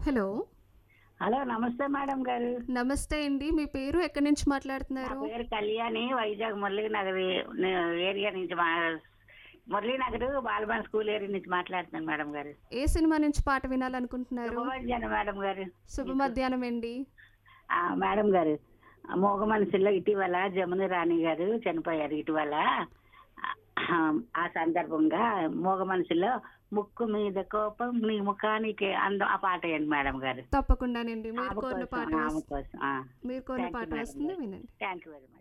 Hello hello నమస్తే madam గారు నమస్తే అండి మీ పేరు ఎక్కడి నుంచి నా మాట్లాడుతున్నారు పేరు కళ్యాణి వైజాగ్ మురళీనగర్ ఏరియా నుంచి మా మురళీనగర్ బాలబాన్ స్కూల్ ఏరియా నుంచి మాట్లాడుతున్నాను మేడం గారు ఏ సినిమా నుంచి పాట వినాలనుకుంటున్నారు శుభమధ్యాహ్నం మేడం గారు శుభ మధ్యాహ్నం అండి ఆ, మేడం గారు మోగ మనసులో ఇటీవల జమున రాణి గారు చనిపోయారు ఇటీవల ఆ, ఆ సందర్భంగా మోగ మనసులో ముక్కు మీద కోపం నీ ముఖానికి అందం ఆ పాట వేయండి మేడం గారు తప్పకుండానండి మీరు ఆమె కోరిన కోసం, పాట ఆమె వస్తు- కోసం మీరు కోరిన Thank you, పాట madam. వస్తుంది వినండి థ్యాంక్ యూ వెరీ మచ్